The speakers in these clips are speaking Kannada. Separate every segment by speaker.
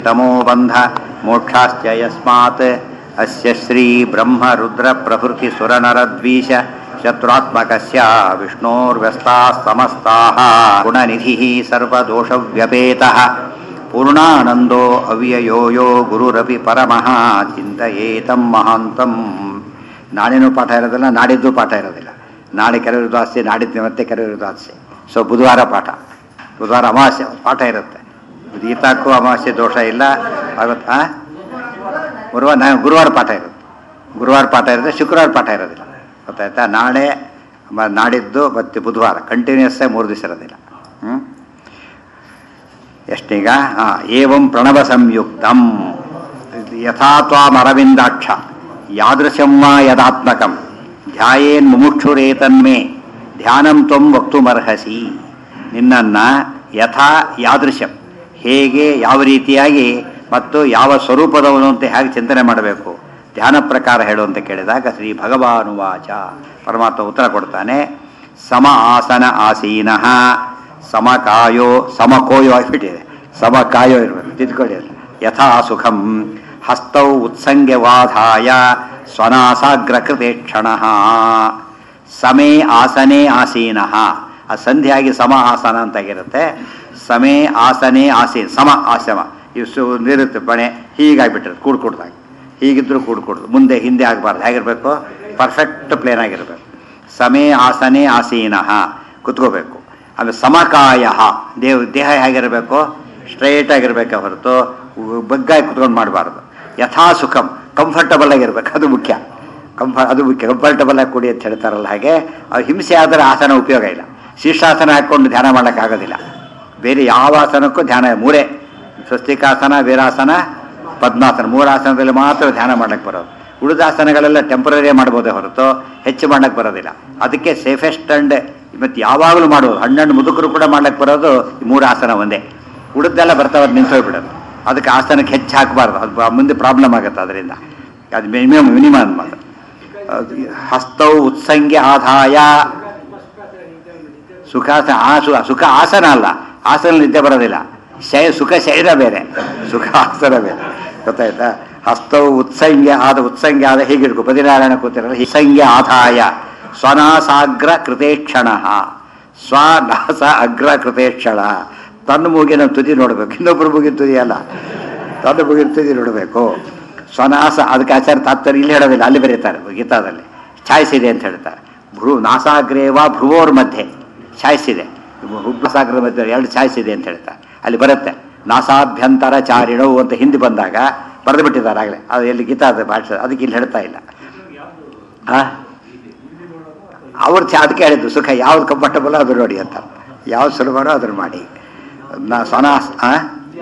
Speaker 1: ತಮೋಬಂಧ ಮೋಕ್ಷಾಶ್ಚ ಯಸ್ಮಾತ್ ಅಸ್ಯ ಶ್ರೀ ಬ್ರಹ್ಮ ರುದ್ರ ಪ್ರಭೃತಿ ಸುರನರದ್ವೀಶ ಶತ್ರುತ್ಮಕಸ್ಯ ವಿಷ್ಣೋರ್ವ್ಯಸ್ತಾಃ ಸಮಸ್ತಾಃ ಗುಣನಿಧಿಃ ಸರ್ವದೋಷವ್ಯಪೇತಃ ಪೂರ್ಣಾನಂದೋ ಅವ್ಯಯೋ ಯೋ ಗುರುರಪಿ ಪರಮಃ ಚಿಂತಯೇತಂ ಮಹಾಂತಂ ನಾಳೆನೂ ಪಾಠ ಇರೋದಿಲ್ಲ ನಾಡಿದ್ದು ಪಾಠ ಇರೋದಿಲ್ಲ ನಾಳೆ ಕೆಲವರು ದಾಸ್ತಿ ನಾಡಿದ್ದು ಮತ್ತೆ ಕೆಲವರು ದಾಸ್ತಿ ಸೊ ಬುಧವಾರ ಪಾಠ ಬುಧವಾರ ಅಮಾವಾಸ್ಯೆ ಪಾಠ ಇರುತ್ತೆ ಗೀತಾಕ್ಕೂ ಅಮಾವಾಸ್ಯೆ ದೋಷ ಇಲ್ಲ ಆಗುತ್ತೆ ಆ ಗುರುವಾರ ನಾ ಗುರುವಾರ ಪಾಠ ಇರುತ್ತೆ ಗುರುವಾರ ಪಾಠ ಇರುತ್ತೆ ಶುಕ್ರವಾರ ಪಾಠ ಇರೋದಿಲ್ಲ ಗೊತ್ತಾಯ್ತಾ ನಾಳೆ ಮ- ನಾಡಿದ್ದು ಮತ್ತು ಬುಧವಾರ ಕಂಟಿನ್ಯೂಸ್ ಆಗಿ ಮೂರು ದಿವಸ ಇರೋದಿಲ್ಲ ಹ್ಞೂ ಎಷ್ಟೀಗ ಹಾಂ ಏವಂ ಪ್ರಣವ ಸಂಯುಕ್ತಂ ಯಥಾ ತ್ವಾಮರವಿಂದಾಕ್ಷ ಯಾದೃಶಂ ವಾ ಯದಾತ್ಮಕಂ ಧ್ಯಾಯೇನ್ ಮುಮುಕ್ಷುರೇತನ್ಮೇ ಧ್ಯಾನಂ ತ್ವಂ ವಕ್ತುಮರ್ಹಸಿ ನಿನ್ನನ್ನು ಯಥಾ ಯಾದೃಶಂ ಹೇಗೆ ಯಾವ ರೀತಿಯಾಗಿ ಮತ್ತು ಯಾವ ಸ್ವರೂಪದವನು ಅಂತ ಹೇಗೆ ಚಿಂತನೆ ಮಾಡಬೇಕು ಧ್ಯಾನ ಪ್ರಕಾರ ಹೇಳು ಅಂತ ಕೇಳಿದಾಗ ಶ್ರೀ ಭಗವಾನುವಾಚ ಪರಮಾತ್ಮ ಉತ್ತರ ಕೊಡ್ತಾನೆ ಸಮ ಆಸನ ಆಸೀನಃ ಸಮಕಾಯೋ ಸಮಕೋಯೋ ಆಗಿಬಿಟ್ಟಿದೆ ಸಮಕಾಯೋ ಇರಬೇಕು ತಿದ್ಕೊಳ್ಳಿ ಅದು. ಯಥಾ ಸುಖಂ ಹಸ್ತೌ ಉತ್ಸಂಗ್ಯವಾಧಾಯ ಸ್ವನಾಸಾಗ್ರಕೃತೆ ಕ್ಷಣ ಸಮೇ ಆಸನೆ ಆಸೀನಃ ಆ ಸಂಧಿಯಾಗಿ ಸಮ ಆಸನ ಅಂತಾಗಿರುತ್ತೆ ಸಮೇ ಆಸನೆ ಆಸೀನ ಸಮ ಆಸಮ ಇವು ಸು ನಿರುತ್ತೆ ಬಣೆ ಹೀಗಾಗಿಬಿಟ್ಟಿರುತ್ತೆ ಕೂಡ್ ಕೂಡ್ದಾಗ ಹೀಗಿದ್ರು ಕೂಡ್ ಕೂಡ್ದು ಮುಂದೆ ಹಿಂದೆ ಆಗಬಾರ್ದು ಹೇಗಿರಬೇಕು ಪರ್ಫೆಕ್ಟ್ ಪ್ಲೇನ್ ಆಗಿರಬೇಕು ಸಮೇ ಆಸನೆ ಆಸೀನಃ ಕುತ್ಕೋಬೇಕು ಆಮೇಲೆ ಸಮಕಾಯ ದೇವ್ ದೇಹ ಹೇಗಿರಬೇಕು ಸ್ಟ್ರೈಟ್ ಆಗಿರ್ಬೇಕೆ ಹೊರತು ಬಗ್ಗಾಗಿ ಕುತ್ಕೊಂಡು ಮಾಡಬಾರ್ದು ಯಥಾ ಸುಖಂ ಕಂಫರ್ಟಬಲ್ ಆಗಿರ್ಬೇಕು ಅದು ಮುಖ್ಯ ಕಂಫ ಅದು ಮುಖ್ಯ ಕಂಫರ್ಟಬಲ್ ಆಗಿ ಕೊಡಿ ಅಂತ ಹೇಳ್ತಾರಲ್ಲ ಹಾಗೆ ಅದು ಹಿಂಸೆ ಆದರೆ ಆಸನ ಉಪಯೋಗ ಇಲ್ಲ ಶೀರ್ಷಾಸನ ಹಾಕ್ಕೊಂಡು ಧ್ಯಾನ ಮಾಡೋಕ್ಕಾಗೋದಿಲ್ಲ ಬೇರೆ ಯಾವ ಆಸನಕ್ಕೂ ಧ್ಯಾನ ಮೂರೇ ಸ್ವಸ್ತಿಕಾಸನ ವೀರಾಸನ ಪದ್ಮಾಸನ ಮೂರು ಆಸನದಲ್ಲಿ ಮಾತ್ರ ಧ್ಯಾನ ಮಾಡಕ್ಕೆ ಬರೋದು ಉಳಿದ ಆಸನಗಳೆಲ್ಲ ಟೆಂಪರರಿ ಮಾಡ್ಬೋದೇ ಹೊರತು ಹೆಚ್ಚು ಮಾಡಕ್ಕೆ ಬರೋದಿಲ್ಲ ಅದಕ್ಕೆ ಸೇಫೆಸ್ಟ್ ಅಂಡ್ ಮತ್ತು ಯಾವಾಗಲೂ ಮಾಡೋದು ಹಣ್ಣಣ್ಣು ಮುದುಕರು ಕೂಡ ಮಾಡ್ಲಿಕ್ಕೆ ಬರೋದು ಈ ಮೂರು ಆಸನ ಒಂದೇ ಉಳಿದೆಲ್ಲ ಬರ್ತಾವ ನಿಂತೋಗ್ಬಿಡೋದು ಅದಕ್ಕೆ ಆಸನಕ್ಕೆ ಹೆಚ್ಚು ಹಾಕಬಾರ್ದು ಅದು ಬ- ಮುಂದೆ ಪ್ರಾಬ್ಲಮ್ ಆಗುತ್ತೆ ಅದರಿಂದ ಅದು ಮಿನಿಮಮ್ ಮಿನಿಮಮ್ ಮಾತ್ರ ಅದು ಹಸ್ತೌ ಉತ್ಸಂಗ್ಯ ಆದಾಯ ಸುಖಾಸ ಆ ಸು ಸುಖ ಆಸನ ಅಲ್ಲ ಆಸನ ನಿದ್ದೆ ಬರೋದಿಲ್ಲ ಶಯ ಸುಖ ಶರೀರ ಬೇರೆ ಸುಖ ಆಸನ ಬೇರೆ ಗೊತ್ತಾಯ್ತಾ ಹಸ್ತವು ಉತ್ಸಂಗ್ಯ ಆದ ಉತ್ಸಂಗ್ಯ ಆದ ಹೀಗಿಡ್ಕೊ ಬದಿನಾರಾಯಣ ಕೂತಿರಲ್ಲ ಹಿಸಂಗ್ಯ ಆದಾಯ ಸ್ವನಾಸಾಗ್ರ ಕೃತೇಕ್ಷಣ ಸ್ವನಾಸ ಅಗ್ರ ಕೃತೇಕ್ಷಣ ತನ್ನ ಮೂಗಿನ ತುದಿ ನೋಡಬೇಕು ಇನ್ನೊಬ್ಬರ ಮೂಗಿನ ತುದಿ ಅಲ್ಲ ತನ್ನ ಮೂಗಿನ ತುದಿ ನೋಡಬೇಕು ಸ್ವನಾಸ ಅದಕ್ಕೆ ಆಚಾರ ತಾತ್ಪರ್ಯ ಇಲ್ಲಿ ಹೇಳೋದಿಲ್ಲ ಅಲ್ಲಿ ಬರೀತಾರೆ ಗೀತಾದಲ್ಲಿ ಛಾಯಿಸಿದೆ ಅಂತ ಹೇಳ್ತಾರೆ ಭ್ರೂ ನಾಸಾಗ್ರೇವ ಭ್ರುವೋರ್ ಮಧ್ಯೆ ಛಾಯಿಸಿದೆ ಹುಬ್ಬಸಾಗರದ ಮಧ್ಯೆ ಎರಡು ಛಾಯಿಸಿದೆ ಅಂತ ಹೇಳ್ತಾರೆ ಅಲ್ಲಿ ಬರುತ್ತೆ ನಾಸಾಭ್ಯಂತರ ಚಾರಿಣವು ಅಂತ ಹಿಂದೆ ಬಂದಾಗ ಬರೆದು ಬಿಟ್ಟಿದ್ದಾರೆ ಆಗಲೇ ಅದು ಎಲ್ಲಿ ಗೀತಾದ ಭಾಷೆ ಅದಕ್ಕೆ ಇಲ್ಲಿ ಹೇಳ್ತಾ ಇಲ್ಲ ಆ ಅವ್ರು ಚ ಅದಕ್ಕೆ ಹೇಳಿದ್ದು ಸುಖ ಯಾವ್ದು ಕಂಫರ್ಟಬಲ್ ಅದು ನೋಡಿ ಅಂತ ಯಾವ್ದು ಸುಲಭನೋ ಅದನ್ನು ಮಾಡಿ ನಾ ಸ್ವನಾಸ್ ಆ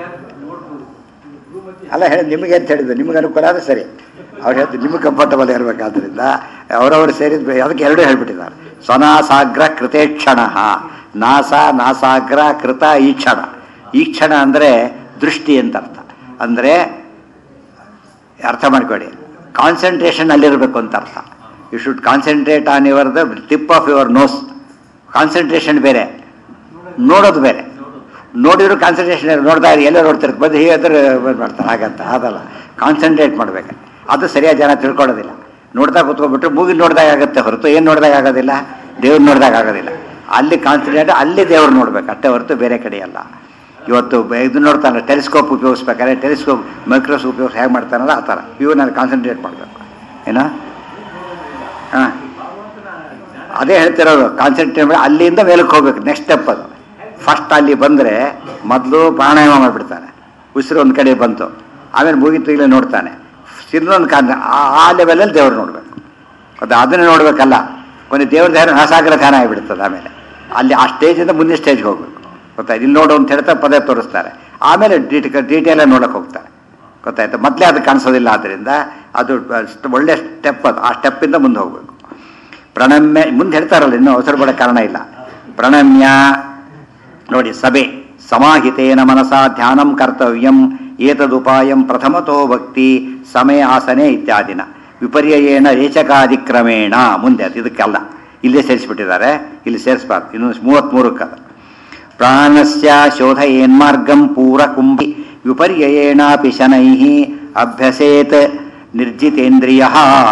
Speaker 1: ಅಲ್ಲ ಹೇಳಿ ನಿಮಗೆ ಅಂತ ಹೇಳಿದ್ದು ನಿಮಗೆ ಅನುಕೂಲ ಆದರೆ ಸರಿ ಅವ್ರು ಹೇಳಿದ್ದು ನಿಮಗೆ ಕಂಫರ್ಟಬಲ್ ಇರಬೇಕಾದ್ರಿಂದ ಅವರವರು ಸೇರಿದ ಅದಕ್ಕೆ ಎರಡೂ ಹೇಳ್ಬಿಟ್ಟಿದ್ದಾರೆ ಸ್ವನಾಸಾಗ್ರ ಕೃತೇಕ್ಷಣ ನಾಸ ನಾಸಾಗ್ರ ಕೃತ ಈಕ್ಷಣ ಈಕ್ಷಣ ಅಂದರೆ ದೃಷ್ಟಿ ಅಂತ ಅರ್ಥ ಅಂದರೆ ಅರ್ಥ ಮಾಡ್ಕೊಳ್ಳಿ ಕಾನ್ಸಂಟ್ರೇಷನ್ ಅಲ್ಲಿರಬೇಕು ಅಂತ ಅರ್ಥ you should concentrate on your the tip of your nose concentration ಬೇರೆ ನೋಡೋದು ಬೇರೆ ನೋಡಿದ್ರು ಕಾನ್ಸಂಟ್ರೇಷನ್ ನೋಡ್ತಾ ಇರಿ ಎಲ್ಲೋ ನೋಡ್ತಾರೆ ಬಂದು ಹೀಗೆ ಅಂದ್ರೆ ಬಂದ್ ಮಾಡ್ತಾರೆ ಹಾಗಂತ ಅದಲ್ಲ ಕಾನ್ಸಂಟ್ರೇಟ್ ಮಾಡ್ಬೇಕು ಅದು ಸರಿಯಾದ ಜನ ತಿಳ್ಕೊಳ್ಳೋದಿಲ್ಲ ನೋಡ್ತಾ ಕೂತ್ಕೊಂಡ್ಬಿಟ್ರೆ ಮೂಗಿ ನೋಡಿದಾಗ ಆಗುತ್ತೆ ಹೊರತು ಏನು ನೋಡಿದಾಗ ಆಗೋದಿಲ್ಲ ದೇವ್ರು ನೋಡಿದಾಗ ಆಗೋದಿಲ್ಲ ಅಲ್ಲಿ ಕಾನ್ಸಂಟ್ರೇಟ್ ಅಲ್ಲಿ ದೇವ್ರು ನೋಡ್ಬೇಕು ಅಷ್ಟೇ ಹೊರತು ಬೇರೆ ಕಡೆ ಅಲ್ಲ ಇವತ್ತು ಬ- ಇದು ನೋಡ್ತಾನೆ ಟೆಲಿಸ್ಕೋಪ್ ಉಪಯೋಗಿಸ್ಬೇಕಾದ್ರೆ ಟೆಲಿಸ್ಕೋಪ್ ಮೈಕ್ರೋಸ್ಕೋಪ್ ಉಪಯೋಗಿಸಿ ಹೇಗೆ ಮಾಡ್ತಾನಲ್ಲ ಆ ಥರ ಇವು ನಾನು ಕಾನ್ಸಂಟ್ರೇಟ್ ಮಾಡಬೇಕು ಏನೋ ಹಾಂ ಅದೇ ಹೇಳ್ತಿರೋದು ಕಾನ್ಸಂಟ್ರೇಟ್ ಮಾಡಿ ಅಲ್ಲಿಂದ ಮೇಲಕ್ಕೆ ಹೋಗ್ಬೇಕು ನೆಕ್ಸ್ಟ್ ಸ್ಟೆಪ್ ಅದು ಫಸ್ಟ್ ಅಲ್ಲಿ ಬಂದರೆ ಮೊದಲು ಪ್ರಾಣಾಯಾಮ ಮಾಡಿಬಿಡ್ತಾನೆ ಉಸಿರು ಒಂದು ಕಡೆ ಬಂತು ಆಮೇಲೆ ಮುಗಿತು ಇಲ್ಲ ನೋಡ್ತಾನೆ ಇನ್ನೊಂದು ಕಾರಣ ಆ- ಆ ಲೆವೆಲಲ್ಲಿ ದೇವ್ರು ನೋಡಬೇಕು ಅದು ಅದನ್ನು ನೋಡಬೇಕಲ್ಲ ಕೊನೆ ದೇವ್ರ ಧ್ಯಾನ ನಾಸಾಗ್ರ ಧ್ಯಾನ ಆಗಿಬಿಡ್ತದೆ ಆಮೇಲೆ ಅಲ್ಲಿ ಆ ಸ್ಟೇಜಿಂದ ಮುಂದಿನ ಸ್ಟೇಜ್ಗೆ ಹೋಗ್ಬೇಕು ಗೊತ್ತಾಯ್ತು ಇಲ್ಲಿ ನೋಡು ಅಂತ ಹೇಳ್ತಾ ಪದೇ ತೋರಿಸ್ತಾರೆ ಆಮೇಲೆ ಡೀಟ ಡೀಟೇಲಾಗಿ ನೋಡೋಕೆ ಹೋಗ್ತಾರೆ ಗೊತ್ತಾಯ್ತು ಮೊದಲೇ ಅದು ಕಾಣಿಸೋದಿಲ್ಲ ಆದ್ದರಿಂದ ಅದು ಅಷ್ಟು ಒಳ್ಳೆ ಸ್ಟೆಪ್ ಅದು ಆ ಸ್ಟೆಪ್ಪಿಂದ ಮುಂದೆ ಹೋಗಬೇಕು ಪ್ರಣಮ್ಯ ಮುಂದೆ ಹೇಳ್ತಾರಲ್ಲ ಇನ್ನೂ ಅವಸರ ಪಡೋ ಕಾರಣ ಇಲ್ಲ ಪ್ರಣಮ್ಯ ನೋಡಿ ಸಭೆ ಸಮಾಹಿತೇನ ಮನಸ ಧ್ಯಾನಂ ಕರ್ತವ್ಯಂ ಏತದುಪಾಯಂ ಪ್ರಥಮತೋ ಭಕ್ತಿ ಸಮಯ ಆಸನೆ ಇತ್ಯಾದಿನ ವಿಪರ್ಯಯೇಣ ರೇಚಕಾದಿಕ್ರಮೇಣ ಮುಂದೆ ಅದು ಇದಕ್ಕೆಲ್ಲ ಇಲ್ಲೇ ಸೇರಿಸ್ಬಿಟ್ಟಿದ್ದಾರೆ ಇಲ್ಲಿ ಸೇರಿಸ್ಬಾರ್ದು ಇನ್ನು ಮೂವತ್ತ್ಮೂರಕ್ಕದ ಪ್ರಾಣಸ್ಯ ಶೋಧ ಏನ್ಮಾರ್ಗಂ ಪೂರ ಕುಂಭಿ ವಿಪರ್ಯಯೇಣಾಪಿ ಶನೈಃ ಅಭ್ಯಸೇತ್ ನಿರ್ಜಿತೇಂದ್ರಿಯ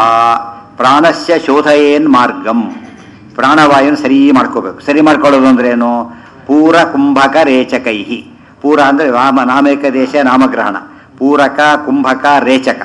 Speaker 1: ಪ್ರಾಣಸ್ಯ ಶೋಧಯೇನ್ ಮಾರ್ಗಂ ಪ್ರಾಣವಾಯುನ ಸರಿ ಮಾಡ್ಕೋಬೇಕು ಸರಿ ಮಾಡ್ಕೊಳ್ಳೋದು ಅಂದ್ರೆ ಏನು ಪೂರ ಕುಂಭಕ ರೇಚಕೈಹಿ ಪೂರ ಅಂದರೆ ರಾಮ ನಾಮೇಕ ದೇಶ ನಾಮಗ್ರಹಣ ಪೂರಕ ಕುಂಭಕ ರೇಚಕ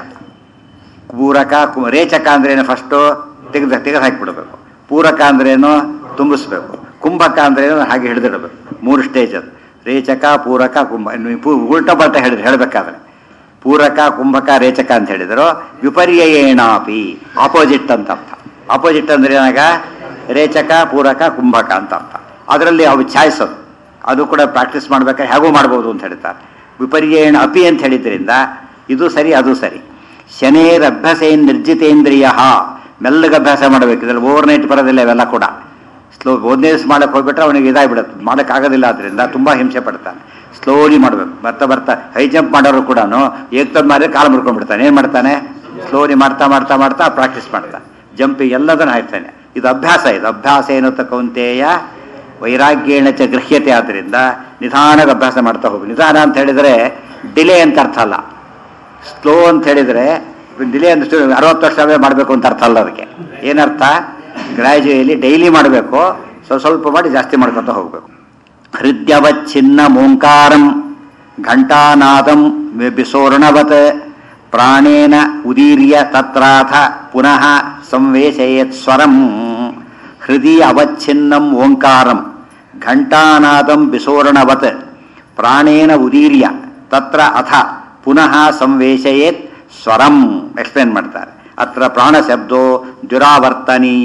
Speaker 1: ಪೂರಕ ಕು- ರೇಚಕ ಅಂದ್ರೇನು ಫಸ್ಟು ತೆಗೆದು ತೆಗೆದು ಹಾಕಿಬಿಡ್ಬೇಕು ಪೂರಕ ಅಂದ್ರೇನು ತುಂಬಿಸ್ಬೇಕು ಕುಂಭಕ ಅಂದ್ರೇನು ಹಾಗೆ ಹಿಡಿದಿಡಬೇಕು ಮೂರು ಸ್ಟೇಜ್ ಅದು ರೇಚಕ ಪೂರಕ ಕುಂಭ ನೀವು ಪೂ ಉಲ್ಟ ಪಲ್ಟ ಹೇಳಿದ್ರೆ ಹೇಳಬೇಕಾದ್ರೆ ಪೂರಕ ಕುಂಭಕ ರೇಚಕ ಅಂತ ಹೇಳಿದ್ರು ವಿಪರ್ಯಯೇಣಾಪಿ ಆಪೋಸಿಟ್ ಅಂತ ಅರ್ಥ ಆಪೋಸಿಟ್ ಅಂದ್ರೆ ಏನಾಗ ರೇಚಕ ಪೂರಕ ಕುಂಭಕ ಅಂತ ಅರ್ಥ ಅದರಲ್ಲಿ ಅವು ಚಾಯ್ಸ್ ಅದು ಅದು ಕೂಡ ಪ್ರಾಕ್ಟೀಸ್ ಮಾಡ್ಬೇಕಾದ್ರೆ ಹೇಗೂ ಮಾಡ್ಬೋದು ಅಂತ ಹೇಳ್ತಾರೆ ವಿಪರ್ಯೇಣ ಅಪಿ ಅಂತ ಹೇಳಿದ್ರಿಂದ ಇದು ಸರಿ ಅದು ಸರಿ ಶನೇರ್ ಅಭ್ಯಾಸೇನ್ ನಿರ್ಜಿತೇಂದ್ರಿಯ ಮೆಲ್ಲಗೆ ಅಭ್ಯಾಸ ಮಾಡಬೇಕು ಇದ್ರಲ್ಲಿ ಓವರ್ ನೈಟ್ ಬರೋದಿಲ್ಲ ಇವೆಲ್ಲ ಕೂಡ ಸ್ಲೋ ಒಂದೇ ದಿವಸ ಮಾಡಕ್ಕೆ ಹೋಗ್ಬಿಟ್ರೆ ಅವನಿಗೆ ಇದಾಗ್ಬಿಡುತ್ತೆ ಮಾಡೋಕ್ಕಾಗೋದಿಲ್ಲ ಅದರಿಂದ ತುಂಬ ಹಿಂಸೆ ಪಡ್ತಾನೆ ಸ್ಲೋಲಿ ಮಾಡಬೇಕು ಬರ್ತಾ ಬರ್ತಾ ಹೈ ಜಂಪ್ ಮಾಡೋರು ಕೂಡ ಏಕ್ತದ್ ಮಾರಿ ಕಾಲು ಮುರ್ಕೊಂಡ್ಬಿಡ್ತಾನೆ ಏನು ಮಾಡ್ತಾನೆ ಸ್ಲೋಲಿ ಮಾಡ್ತಾ ಮಾಡ್ತಾ ಮಾಡ್ತಾ ಪ್ರಾಕ್ಟೀಸ್ ಮಾಡ್ತಾನೆ ಜಂಪಿಂಗ್ ಎಲ್ಲದನ್ನು ಹಾಕ್ತಾನೆ ಇದು ಅಭ್ಯಾಸ ಇದು ಅಭ್ಯಾಸ ಏನು ಕೌಂತೆಯ ವೈರಾಗ್ಯೇಣ ಚ ಗೃಹ್ಯತೆ ಆದ್ದರಿಂದ ನಿಧಾನಕ್ಕೆ ಅಭ್ಯಾಸ ಮಾಡ್ತಾ ಹೋಗಿ ನಿಧಾನ ಅಂತ ಹೇಳಿದರೆ ಡಿಲೇ ಅಂತ ಅರ್ಥ ಅಲ್ಲ ಸ್ಲೋ ಅಂತ ಹೇಳಿದರೆ ಡಿಲೇ ಅಂದ್ರೆ ಅರವತ್ತು ವರ್ಷವೇ ಮಾಡಬೇಕು ಅಂತ ಅರ್ಥ ಅಲ್ಲ ಅದಕ್ಕೆ ಏನರ್ಥ ಗ್ರ್ಯಾಜುಯಲಿ ಡೈಲಿ ಮಾಡಬೇಕು ಸ್ವಲ್ಪ ಸ್ವಲ್ಪ ಮಾಡಿ ಜಾಸ್ತಿ ಮಾಡ್ಕೊತ ಹೋಗಬೇಕು ಹೃದಯವಚ್ಛಿನ್ನ ಓಂಕಾರಂ ಘಂಟಾನಾದಂ ಬಿಸೋರ್ಣವತ್ ಪ್ರಾಣೇನ ಉದೀರ್ಯ ತತ್ರಾಥ ಪುನಃ ಸಂವೇಶಯತ್ ಸ್ವರಂ ಹೃದಯ ಅವಚ್ಛಿನ್ನಂ ಓಂಕಾರಂ ಘಂಟಾನಾದಂ ಬಿಸೋರ್ಣವತ್ ಪ್ರಾಣೇನ ಉದೀರ್ಯ ತತ್ರ ಅಥ ಪುನಃ ಸಂವೇಶಯೇತ್ ಸ್ವರಂ ಎಕ್ಸ್ಪ್ಲೇನ್ ಮಾಡ್ತಾರೆ ಅತ್ರ ಪ್ರಾಣ ಶಬ್ದೋ ದುರಾವರ್ತನೀಯ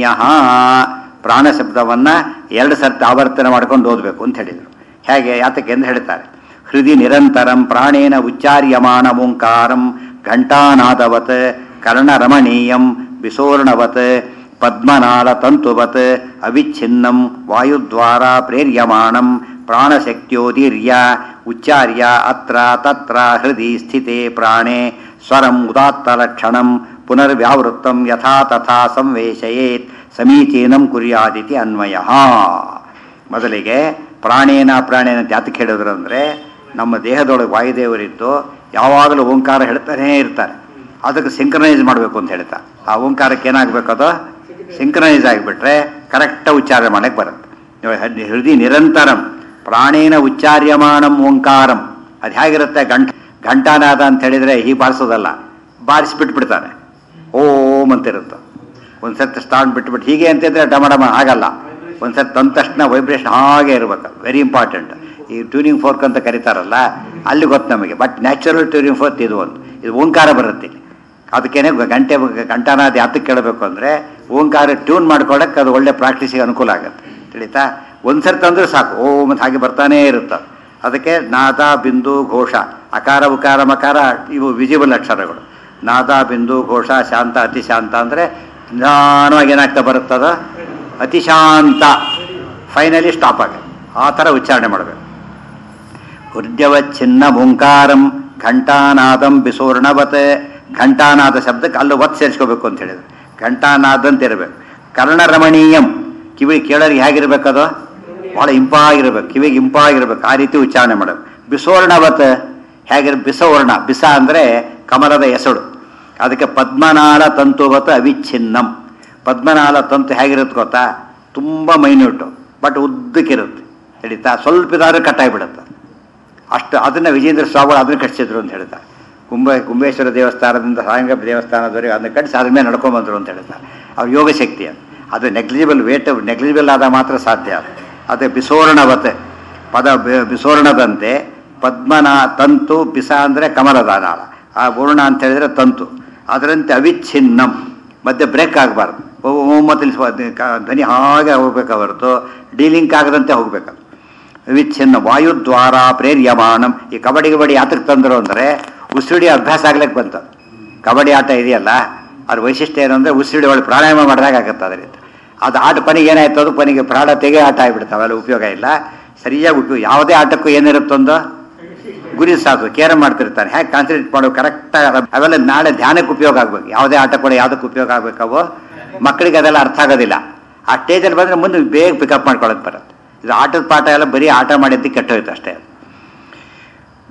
Speaker 1: ಪ್ರಾಣ ಶಬ್ದವನ್ನ ಎರಡು ಸರ್ತಿ ಆವರ್ತನೆ ಮಾಡ್ಕೊಂಡು ಓದಬೇಕು ಅಂತ ಹೇಳಿದರು ಹೇಗೆ ಯಾತಕ್ಕೆ ಎಂದು ಹೇಳ್ತಾರೆ ಹೃದಯ ನಿರಂತರಂ ಪ್ರಾಣೇನ ಉಚ್ಚಾರ್ಯಮಾಣ ಓಂಕಾರಂ ಘಂಟಾನಾದವತ್ ಕರ್ಣರಮಣೀಯಂ ವಿಸೋರ್ಣವತ್ ಪದ್ಮನಾಳ ತಂತುವತ್ ಅವಿಚ್ಛಿನ್ನಂ ವಾಯುದ್ವಾರ ಪ್ರೇರ್ಯಮಾಣಂ ಪ್ರಾಣಶಕ್ತ್ಯೋದೀರ್ಯ ಉಚ್ಚಾರ್ಯ ಅತ್ರ ತತ್ರ ಹೃದಯ ಸ್ಥಿತೆ ಪ್ರಾಣೆ ಸ್ವರಂ ಉದಾತ್ತಲಕ್ಷಣಂ ಪುನರ್ವ್ಯಾವೃತ್ತಂ ಯಥಾ ತಥಾ ಸಂವೇಶಯೇತ್ ಸಮೀಚೀನಂ ಕುರ್ಯಾದಿತಿ ಅನ್ವಯ ಮೊದಲಿಗೆ ಪ್ರಾಣೇನ ಪ್ರಾಣೇನ ಅಂತ ಯಾತಕ್ಕೆ ಹೇಳಿದ್ರು ಅಂದರೆ ನಮ್ಮ ದೇಹದೊಳಗೆ ವಾಯುದೇವರಿದ್ದು ಯಾವಾಗಲೂ ಓಂಕಾರ ಹೇಳ್ತಾನೇ ಇರ್ತಾರೆ ಅದಕ್ಕೆ ಸಿಂಕ್ರನೈಸ್ ಮಾಡಬೇಕು ಅಂತ ಹೇಳ್ತಾ ಆ ಓಂಕಾರಕ್ಕೆ ಏನಾಗಬೇಕು ಅದು ಸಿಂಕ್ರನೈಸ್ ಆಗಿಬಿಟ್ರೆ ಕರೆಕ್ಟಾಗಿ ಉಚ್ಚಾರ ಮಾಡಕ್ಕೆ ಬರುತ್ತೆ ಇವಾಗ ಹೃದಯ ಹೃದಯ ನಿರಂತರಂ ಪ್ರಾಣೇನ ಉಚ್ಚಾರ್ಯಮಾಣಂ ಓಂಕಾರಂ ಅದು ಹೇಗಿರುತ್ತೆ ಗಂಟ ಘಂಟಾನಾದ ಅಂತ ಹೇಳಿದರೆ ಹೀಗೆ ಬಾರಿಸೋದಲ್ಲ ಬಾರಿಸ್ಬಿಟ್ಬಿಡ್ತಾನೆ ಓಂ ಅಂತ ಇರುತ್ತೆ ಒಂದ್ಸತಿ ಸ್ಟಾರ್ಟ್ ಬಿಟ್ಬಿಟ್ಟು ಹೀಗೆ ಅಂತಿದ್ರೆ ಡಮಡಮ ಆಗಲ್ಲ ಒಂದ್ಸತಿ ತಂದ ತಕ್ಷಣ ವೈಬ್ರೇಷನ್ ಹಾಗೆ ಇರಬೇಕು ವೆರಿ ಇಂಪಾರ್ಟೆಂಟ್ ಈ ಟ್ಯೂನಿಂಗ್ ಫೋರ್ಕ್ ಅಂತ ಕರೀತಾರಲ್ಲ ಅಲ್ಲಿ ಗೊತ್ತು ನಮಗೆ ಬಟ್ ನ್ಯಾಚುರಲ್ ಟ್ಯೂನಿಂಗ್ ಫೋರ್ಕ್ ಇದು ಒಂದು ಇದು ಓಂಕಾರ ಬರುತ್ತೆ ಇಲ್ಲಿ ಅದಕ್ಕೇನೆ ಗಂಟೆ ಗಂಟಾನಾದ ಯಾತಕ್ಕೆ ಕೇಳಬೇಕು ಅಂದರೆ ಓಂಕಾರ ಟ್ಯೂನ್ ಮಾಡ್ಕೊಳಕ್ಕೆ ಅದು ಒಳ್ಳೆ ಪ್ರಾಕ್ಟೀಸಿಗೆ ಅನುಕೂಲ ಆಗುತ್ತೆ ತಿಳಿತಾ ಒಂದ್ಸರ್ತಿ ಅಂದ್ರೆ ಸಾಕು ಓ ಮತ್ತು ಹಾಗೆ ಬರ್ತಾನೇ ಇರುತ್ತೆ ಅದಕ್ಕೆ ನಾದ ಬಿಂದು ಘೋಷ ಅಕಾರ ಉಕಾರ ಮಕಾರ ಇವು ವಿಜಿಬಲ್ ಅಕ್ಷರಗಳು ನಾದ ಬಿಂದು ಘೋಷ ಶಾಂತ ಅತಿ ಶಾಂತ ಅಂದರೆ ನಿಧಾನವಾಗಿ ಏನಾಗ್ತಾ ಬರುತ್ತದ ಅತಿ ಶಾಂತ ಫೈನಲಿ ಸ್ಟಾಪ್ ಆಗ ಆ ಥರ ಉಚ್ಚಾರಣೆ ಮಾಡಬೇಕು ಹೃದಯವಚ್ಛಿನ್ನ ಓಂಕಾರಂ ಘಂಟಾನಾದಂ ಬಿಸೋರ್ಣವತ್ ಘಂಟಾನಾದ ಶಬ್ದಕ್ಕೆ ಅಲ್ಲೂ ಒತ್ತು ಸೇರಿಸ್ಕೋಬೇಕು ಅಂತ ಹೇಳಿದ್ರು ಘಂಟಾನಾದ ಅಂತ ಇರಬೇಕು ಕರ್ಣರಮಣೀಯಂ ಕಿವಿ ಕೇಳೋರಿಗೆ ಹೇಗಿರ್ಬೇಕದು ಭಾಳ ಇಂಪಾಗಿರ್ಬೇಕು ಕಿವಿಗೆ ಇಂಪಾಗಿರ್ಬೇಕು ಆ ರೀತಿ ಉಚ್ಚಾರಣೆ ಮಾಡಬೇಕು ಬಿಸೋರ್ಣವತ್ ಹೇಗಿರ್ ಬಿಸವರ್ಣ ಬಿಸ ಅಂದರೆ ಕಮಲದ ಎಸಳು ಅದಕ್ಕೆ ಪದ್ಮನಾಳ ತಂತುವತ್ ಅವಿಚ್ಛಿನ್ನಂ ಪದ್ಮನಾಳ ತಂತು ಹೇಗಿರುತ್ತೆ ಗೊತ್ತಾ ತುಂಬ ಮೈನ್ಯೂಟು ಬಟ್ ಉದ್ದಕ್ಕಿರುತ್ತೆ ಹಿಡಿತಾ ಸ್ವಲ್ಪ ಇದಾದ್ರೆ ಕಟ್ಟಾಗಿಬಿಡುತ್ತೆ ಅಷ್ಟು ಅದನ್ನು ವಿಜೇಂದ್ರ ಸ್ವಾಮಿಗಳು ಅದನ್ನು ಕಟ್ಟಿಸಿದ್ರು ಅಂತ ಹೇಳ್ತಾರೆ ಕುಂಭ ಕುಂಬೇಶ್ವರ ದೇವಸ್ಥಾನದಿಂದ ಸಾಯಂಗಪ್ಪ ದೇವಸ್ಥಾನದವರೆಗೆ ಅದನ್ನ ಕಟ್ಟಿಸಿ ಅದ್ರ ಮೇಲೆ ನಡ್ಕೊಂಬಂದರು ಅಂತ ಹೇಳ್ತಾರೆ ಅವ್ರ ಯೋಗ ಶಕ್ತಿ ಅದು ಅದು ನೆಗ್ಲಿಜಿಬಲ್ ವೇಟ್ ನೆಗ್ಲಿಜಿಬಲ್ ಆದ ಮಾತ್ರ ಸಾಧ್ಯ ಅದು ಅದೇ ಬಿಸೋರ್ಣವತೆ ಪದ ಬಿ- ಬಿಸೋರ್ಣದಂತೆ ಪದ್ಮನ ತಂತು ಬಿಸ ಅಂದರೆ ಕಮಲದ ನಾಳ ಆ ವರ್ಣ ಅಂತ ಹೇಳಿದ್ರೆ ತಂತು ಅದರಂತೆ ಅವಿಚ್ಛಿನ್ನಂ ಮಧ್ಯೆ ಬ್ರೇಕ್ ಆಗಬಾರ್ದು ಒಮ್ಮತ್ತಲ್ಲಿ ಧ್ವನಿ ಹಾಗೆ ಹೋಗ್ಬೇಕು ಹೊರತು ಡೀಲಿಂಕ್ ಆಗದಂತೆ ಹೋಗ್ಬೇಕು ವಿಚ್ಛಿನ್ನ ವಾಯುದ್ವಾರ ಪ್ರೇರ್ಯಮಾಣಂ ಈ ಕಬಡ್ಡಿ ಕಬಡ್ಡಿ ಯಾತಕ್ಕೆ ತಂದರು ಅಂದರೆ ಉಸಿಡಿ ಅಭ್ಯಾಸ ಆಗ್ಲಿಕ್ಕೆ ಬಂತದ್ದು ಕಬಡ್ಡಿ ಆಟ ಇದೆಯಲ್ಲ ಅದ್ರ ವೈಶಿಷ್ಟ್ಯ ಏನು ಅಂದರೆ ಉಸಿಡಿ ಒಳಗೆ ಪ್ರಾಣಾಯಾಮ ಮಾಡಿದಾಗ ಆಗುತ್ತೆ ಅದರಿಂದ ಅದು ಆಟ ಕೊನೆಗೆ ಏನಾಯ್ತು ಅದು ಕೊನೆಗೆ ಪ್ರಾಣ ತೆಗೆ ಆಟ ಆಗಿಬಿಡ್ತಾವೆ ಅವೆಲ್ಲ ಉಪಯೋಗ ಇಲ್ಲ ಸರಿಯಾಗಿ ಉಪಯೋಗ ಯಾವುದೇ ಆಟಕ್ಕೂ ಏನಿರುತ್ತೊಂದು ಗುರಿ ಸಾಕು ಕೇರ್ ಮಾಡ್ತಿರ್ತಾನೆ ಹೇಗೆ ಕಾನ್ಸಂಟ್ರೇಟ್ ಮಾಡೋ ಕರೆಕ್ಟಾಗಿ ಅವೆಲ್ಲ ನಾಳೆ ಧ್ಯಾನಕ್ಕೆ ಉಪಯೋಗ ಆಗ್ಬೇಕು ಯಾವುದೇ ಆಟ ಕೂಡ ಯಾವುದಕ್ಕೆ ಉಪಯೋಗ ಆಗ್ಬೇಕವೋ ಮಕ್ಕಳಿಗೆ ಅದೆಲ್ಲ ಅರ್ಥ ಆಗೋದಿಲ್ಲ ಆ ಸ್ಟೇಜಲ್ಲಿ ಬಂದರೆ ಮುಂದೆ ಬೇಗ ಪಿಕಪ್ ಮಾಡ್ಕೊಳ್ಳೋದು ಬರುತ್ತೆ ಇದು ಆಟದ ಪಾಠ ಎಲ್ಲ ಬರೀ ಆಟ ಮಾಡಿದ್ದು ಕೆಟ್ಟೋಯ್ತು ಅಷ್ಟೇ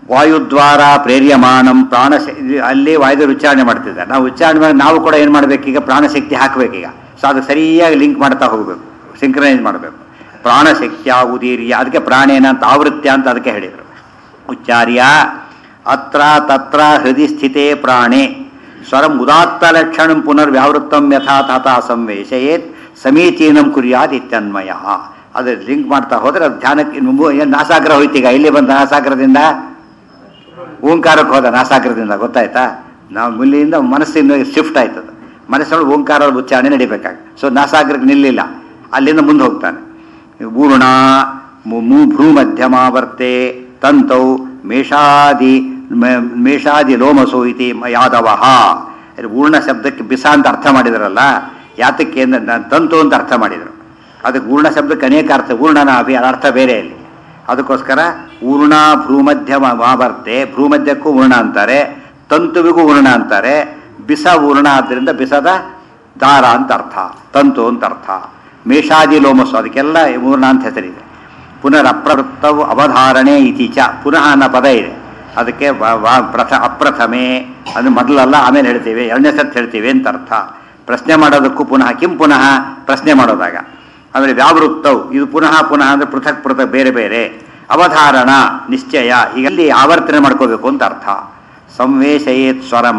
Speaker 1: ವಾಯುದ್ವಾರ ಪ್ರೇರ್ಯಮಾಣಂ ಪ್ರಾಣ ಅಲ್ಲಿ ವಾಯುದೇವರು ಉಚ್ಚಾರಣೆ ಮಾಡ್ತಿದ್ದಾರೆ ನಾವು ಉಚ್ಚಾರಣೆ ಮಾಡಿ ನಾವು ಕೂಡ ಏನು ಮಾಡಬೇಕೀಗ ಪ್ರಾಣಶಕ್ತಿ ಹಾಕಬೇಕೀಗ ಸೊ ಅದಕ್ಕೆ ಸರಿಯಾಗಿ ಲಿಂಕ್ ಮಾಡ್ತಾ ಹೋಗಬೇಕು ಸಿಂಕ್ರನೈಸ್ ಮಾಡಬೇಕು ಪ್ರಾಣಶಕ್ತಿಯ ಉದೀರ್ಯ ಅದಕ್ಕೆ ಪ್ರಾಣೇನ ಅಂತ ಆವೃತ್ಯ ಅಂತ ಅದಕ್ಕೆ ಹೇಳಿದರು ಉಚ್ಚಾರ್ಯ ಅತ್ರ ತತ್ರ ಹೃದಯ ಸ್ಥಿತೆ ಪ್ರಾಣೆ ಸ್ವರಂ ಉದಾತ್ತ ಲಕ್ಷಣಂ ಪುನರ್ವ್ಯಾವೃತ್ತಂ ಯಥಾ ತಥಾ ಸಂವೇಶಯೇತ್ ಸಮೀಚೀನಂ ಕುರ್ಯಾತ್ ಇತ್ಯನ್ಮಯ ಅದು ಲಿಂಕ್ ಮಾಡ್ತಾ ಹೋದ್ರೆ ಅದು ಧ್ಯಾನಕ್ಕೆ ಮು- ಏನ್ ನಾಸಾಗ್ರ ಹೋಯ್ತೀಗ ಇಲ್ಲಿ ಬಂದ ನಾಸಾಗ್ರದಿಂದ ಓಂಕಾರಕ್ಕೆ ಹೋದ ನಾಸಾಗ್ರದಿಂದ ಗೊತ್ತಾಯ್ತಾ ನಾವು ಮುಲ್ಲಿಯಿಂದ ಮನಸ್ಸಿನ ಶಿಫ್ಟ್ ಆಯ್ತದ ಮನಸ್ಸೊಳಗೆ ಓಂಕಾರ ಉಚ್ಚಾರಣೆ ನಡಿಬೇಕಾಗ ಸೊ ನಾಸಾಗ್ರಕ್ಕೆ ನಿಲ್ಲಿಲ್ಲ ಅಲ್ಲಿಂದ ಮುಂದೆ ಹೋಗ್ತಾನೆ ಪೂರ್ಣ ಮೂ ಭ್ರೂ ಮಧ್ಯಮಾವರ್ತೆ ತಂತೌ ಮೇಷಾದಿ ಮ- ಮೇಷಾದಿ ಲೋಮಸೋ ಇತಿ ಮ- ಯಾದವಃ ಇದು ಪೂರ್ಣ ಶಬ್ದಕ್ಕೆ ಬಿಸ ಅಂತ ಅರ್ಥ ಮಾಡಿದ್ರಲ್ಲ ಯಾತಕ್ಕೆ ಅಂದ್ರೆ ನ- ತಂತು ಅಂತ ಅರ್ಥ ಮಾಡಿದರು ಅದಕ್ಕೆ ಪೂರ್ಣ ಶಬ್ದಕ್ಕೆ ಅನೇಕ ಅರ್ಥ ಪೂರ್ಣನ ಅಭಿ ಅದರ ಅರ್ಥ ಬೇರೆ ಅಲ್ಲಿ ಅದಕ್ಕೋಸ್ಕರ ಊರ್ಣ ಭ್ರೂಮಧ್ಯ ಮಾವರ್ತೆ ಭ್ರೂಮಧ್ಯಕ್ಕೂ ಊರ್ಣ ಅಂತಾರೆ ತಂತುವಿಗೂ ಊರ್ಣ ಅಂತಾರೆ ಬಿಸ ಊರ್ಣ ಆದ್ದರಿಂದ ಬಿಸದ ದಾರ ಅಂತ ಅರ್ಥ ತಂತು ಅಂತ ಅರ್ಥ ಮೇಷಾದಿ ಲೋಮಸ್ಸು ಅದಕ್ಕೆಲ್ಲ ಊರ್ಣ ಅಂತ ಹೆಸರಿದೆ ಪುನರಪ್ರವೃತ್ತವು ಅವಧಾರಣೆ ಇತೀಚ ಪುನಃ ಅನ್ನೋ ಪದ ಇದೆ ಅದಕ್ಕೆ ವ- ವ- ಪ್ರಥ ಅಪ್ರಥಮೆ ಅದು ಮೊದಲಲ್ಲ ಆಮೇಲೆ ಹೇಳ್ತೀವಿ ಎರಡನೇ ಸತ್ ಹೇಳ್ತೀವಿ ಅಂತ ಅರ್ಥ ಪ್ರಶ್ನೆ ಮಾಡೋದಕ್ಕೂ ಪುನಃ ಕಿಂ ಪುನಃ ಪ್ರಶ್ನೆ ಮಾಡೋದಾಗ ಆಮೇಲೆ ವ್ಯಾವೃತ್ತವು ಇದು ಪುನಃ ಪುನಃ ಅಂದ್ರೆ ಪೃಥಕ್ ಪೃಥಕ್ ಬೇರೆ ಬೇರೆ ಅವಧಾರಣ ನಿಶ್ಚಯ ಹೀಗಲ್ಲಿ ಆವರ್ತನೆ ಮಾಡ್ಕೋಬೇಕು ಅಂತ ಅರ್ಥ ಸಂವೇಶಯೇತ್ ಸ್ವರಂ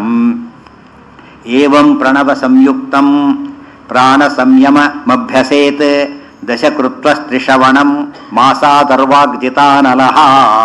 Speaker 1: ಏವಂ ಪ್ರಣವ ಸಂಯುಕ್ತಂ ಪ್ರಾಣ ಸಂಯಮ ಮಭ್ಯಸೇತ್ ದಶಕೃತ್ವಸ್ತ್ರಿಷವಣಂ ಮಾಸಾದರ್ವಾಗ್ಜಿತಾನಲಃ